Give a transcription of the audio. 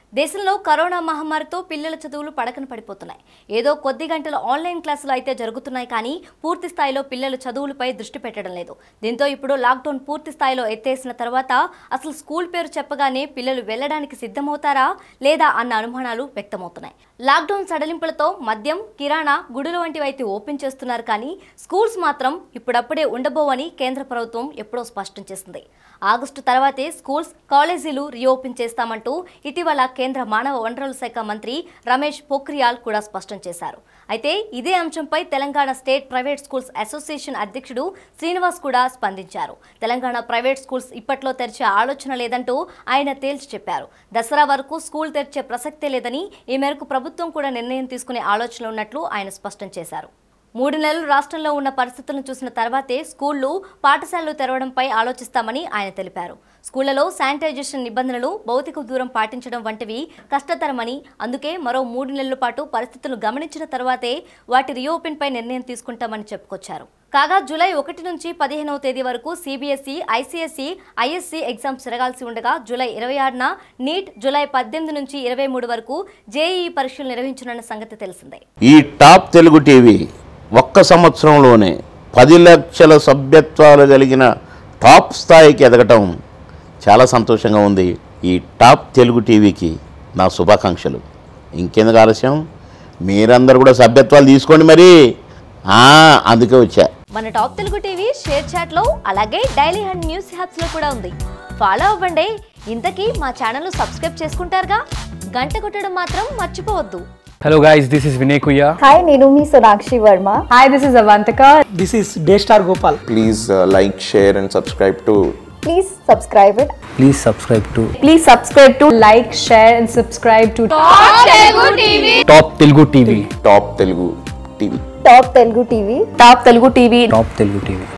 దేశంలో కరోనా మహమ్మారితో పిల్లల చదువులు పడకన పడిపోతున్నాయి ఏదో కొద్ది గంటల ఆన్లైన్ క్లాసులు అయితే జరుగుతున్నాయి కానీ పూర్తి స్థాయిలో పిల్లలు చదువులపై దృష్టి పెట్టడం లేదు దీంతో ఇప్పుడు లాక్డౌన్ పూర్తి స్థాయిలో ఎత్తేసిన తర్వాత అసలు స్కూల్ పేరు చెప్పగానే పిల్లలు వెళ్ళడానికి సిద్ధమవుతారా లేదా అన్న అనుమానాలు వ్యక్తమవుతున్నాయి లాక్డౌన్ సడలింపులతో మద్యం కిరాణా గుడులు వంటివి అయితే ఓపెన్ చేస్తున్నారు కానీ స్కూల్స్ మాత్రం ఇప్పుడప్పుడే ఉండబోవని కేంద్ర ప్రభుత్వం ఎప్పుడో స్పష్టం చేసింది ఆగస్టు తర్వాతే స్కూల్స్ కాలేజీలు రీఓపెన్ చేస్తామంటూ ఇటీవల కేంద్ర మానవ వనరుల శాఖ మంత్రి రమేష్ పోఖ్రియాల్ కూడా స్పష్టం చేశారు అయితే ఇదే అంశంపై Telangana state private schools association అధ్యక్షుడు శ్రీనివాస్ కూడా స్పందించారు తెలంగాణ ప్రైవేట్ స్కూల్స్ ఇప్పట్లో తెరిచే ఆలోచన లేదంటూ ఆయన తేల్చి చెప్పారు దసరా వరకు స్కూల్ తెరిచే ప్రసక్తే లేదని ఈ మేరకు ప్రభుత్వం కూడా నిర్ణయం తీసుకునే ఆలోచన ఉన్నట్లు ఆయన స్పష్టం చేశారు మూడు నెలలు రాష్ట్రంలో ఉన్న పరిస్థితులను చూసిన తర్వాతే స్కూళ్లు పాఠశాలలు తెరవడంపై ఆలోచిస్తామని ఆయన తెలిపారు స్కూళ్లలో శానిటైజేషన్ నిబంధనలు భౌతిక దూరం పాటించడం వంటివి కష్టతరమని అందుకే మరో మూడు నెలల పాటు పరిస్థితులను గమనించిన తర్వాతే వాటి రీఓపెన్పై నిర్ణయం తీసుకుంటామని చెప్పుకొచ్చారు కాగా జూలై ఒకటి నుంచి పదిహేనవ తేదీ వరకు సిబిఎస్ఈ ఐసీఎస్ఈ ఐఎస్సీ ఎగ్జామ్స్ జరగాల్సి ఉండగా జూలై ఇరవై ఆరున నీట్ జూలై పద్దెనిమిది నుంచి ఇరవై మూడు వరకు జేఈఈ పరీక్షలు నిర్వహించనున్న సంగతి తెలిసిందే ఈ టాప్ తెలుగు టీవీ ఒక్క సంవత్సరంలోనే పది లక్షల సభ్యత్వాలు కలిగిన టాప్ స్థాయికి ఎదగటం చాలా సంతోషంగా ఉంది ఈ టాప్ తెలుగు టీవీకి నా శుభాకాంక్షలు ఇంకెందుకు ఆలస్యం మీరందరూ కూడా సభ్యత్వాలు తీసుకోండి మరి ఆ, అందుకే వచ్చా మన top Telugu TV ShareChat లో అలాగే డైలీ హండ్ న్యూస్ హ్యాప్స్ లో కూడా ఉంది ఫాలో అవ్వండి ఇంతకీ మా ఛానల్ సబ్స్క్రైబ్ చేసుకుంటారుగా గంట కొట్టడం మాత్రం మర్చిపోవద్దు Hello guys, this is Vinay Kuya. Hi, Nirumi Sonakshi Verma. Hi, this is Avantika. This is Daystar Gopal. please uh, like, share, and subscribe to Please subscribe it. Please subscribe to Please subscribe to like, share, and subscribe to Top Telugu TV. Top Telugu TV. Top Telugu TV. Top Telugu TV. Top Telugu TV.